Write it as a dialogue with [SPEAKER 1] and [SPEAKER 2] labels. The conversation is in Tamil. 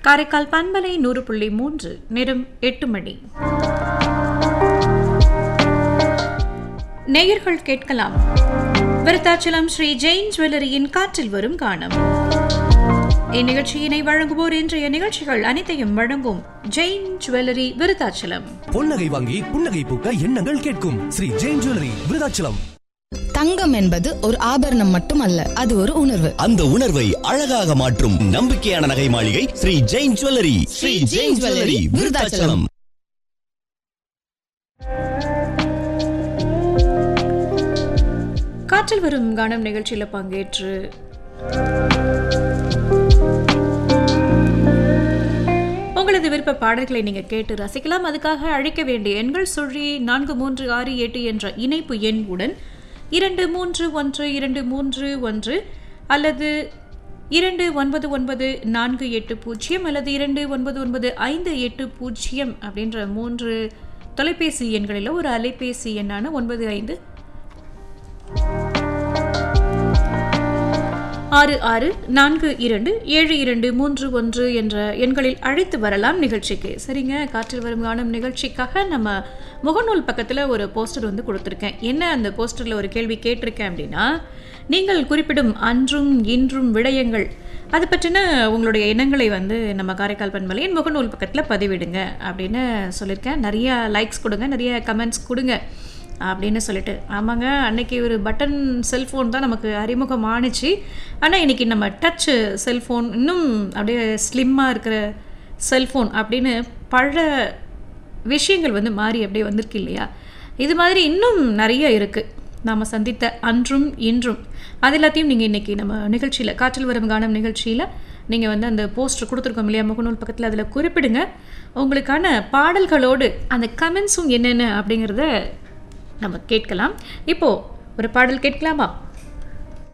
[SPEAKER 1] காரைக்கால் பண்பலை நூறு புள்ளி மூன்று நேரம் எட்டு மணி நேயர்கள் கேட்கலாம் விருத்தாச்சலம் ஸ்ரீ ஜெயின் ஜுவல்லரியின் காற்றில் வரும் காணம் இந்நிகழ்ச்சியினை வழங்குவோர் இன்றைய நிகழ்ச்சிகள் அனைத்தையும் வழங்கும் ஜெயின் ஜுவல்லரி விருத்தாச்சலம்
[SPEAKER 2] பொன்னகை வாங்கி புன்னகை பூக்க எண்ணங்கள் கேட்கும் ஸ்ரீ ஜெயின் ஜுவல்லரி விருதாச்சலம்
[SPEAKER 3] தங்கம் என்பது ஒரு ஆபரணம் மட்டுமல்ல அது ஒரு உணர்வு
[SPEAKER 4] அந்த உணர்வை அழகாக மாற்றும் நம்பிக்கையான நகை மாளிகை ஸ்ரீ ஜெயின் ஜுவல்லரி ஸ்ரீ ஜெயின் ஜுவல்லரி விருதாச்சலம்
[SPEAKER 1] காற்றில் வரும் கானம் நிகழ்ச்சியில் பங்கேற்று உங்களது விருப்ப பாடல்களை நீங்க கேட்டு ரசிக்கலாம் அதுக்காக அழைக்க வேண்டிய எண்கள் சுழி நான்கு மூன்று ஆறு எட்டு என்ற இணைப்பு எண் உடன் இரண்டு மூன்று ஒன்று இரண்டு மூன்று ஒன்று அல்லது இரண்டு ஒன்பது ஒன்பது நான்கு எட்டு பூஜ்ஜியம் அல்லது இரண்டு ஒன்பது ஒன்பது ஐந்து எட்டு பூஜ்ஜியம் அப்படின்ற மூன்று தொலைபேசி எண்களில் ஒரு அலைபேசி எண்ணான ஒன்பது ஐந்து ஆறு ஆறு நான்கு இரண்டு ஏழு இரண்டு மூன்று ஒன்று என்ற எண்களில் அழைத்து வரலாம் நிகழ்ச்சிக்கு சரிங்க காற்றில் வரும் காணும் நிகழ்ச்சிக்காக நம்ம முகநூல் பக்கத்தில் ஒரு போஸ்டர் வந்து கொடுத்துருக்கேன் என்ன அந்த போஸ்டரில் ஒரு கேள்வி கேட்டிருக்கேன் அப்படின்னா நீங்கள் குறிப்பிடும் அன்றும் இன்றும் விடயங்கள் அது பற்றின உங்களுடைய எண்ணங்களை வந்து நம்ம காரைக்கால் பண்பலையின் முகநூல் பக்கத்தில் பதிவிடுங்க அப்படின்னு சொல்லியிருக்கேன் நிறைய லைக்ஸ் கொடுங்க நிறைய கமெண்ட்ஸ் கொடுங்க அப்படின்னு சொல்லிட்டு ஆமாங்க அன்னைக்கு ஒரு பட்டன் செல்ஃபோன் தான் நமக்கு அறிமுகம் ஆணுச்சு ஆனால் இன்னைக்கு நம்ம டச் செல்ஃபோன் இன்னும் அப்படியே ஸ்லிம்மாக இருக்கிற செல்ஃபோன் அப்படின்னு பல விஷயங்கள் வந்து மாறி அப்படியே வந்திருக்கு இல்லையா இது மாதிரி இன்னும் நிறைய இருக்குது நாம் சந்தித்த அன்றும் இன்றும் அது எல்லாத்தையும் நீங்கள் இன்றைக்கி நம்ம நிகழ்ச்சியில் காற்றில் வரும் காணும் நிகழ்ச்சியில் நீங்கள் வந்து அந்த போஸ்டர் கொடுத்துருக்கோம் இல்லையா முகநூல் பக்கத்தில் அதில் குறிப்பிடுங்க உங்களுக்கான பாடல்களோடு அந்த கமெண்ட்ஸும் என்னென்ன அப்படிங்கிறத நம்ம கேட்கலாம் இப்போ ஒரு பாடல் கேட்கலாமா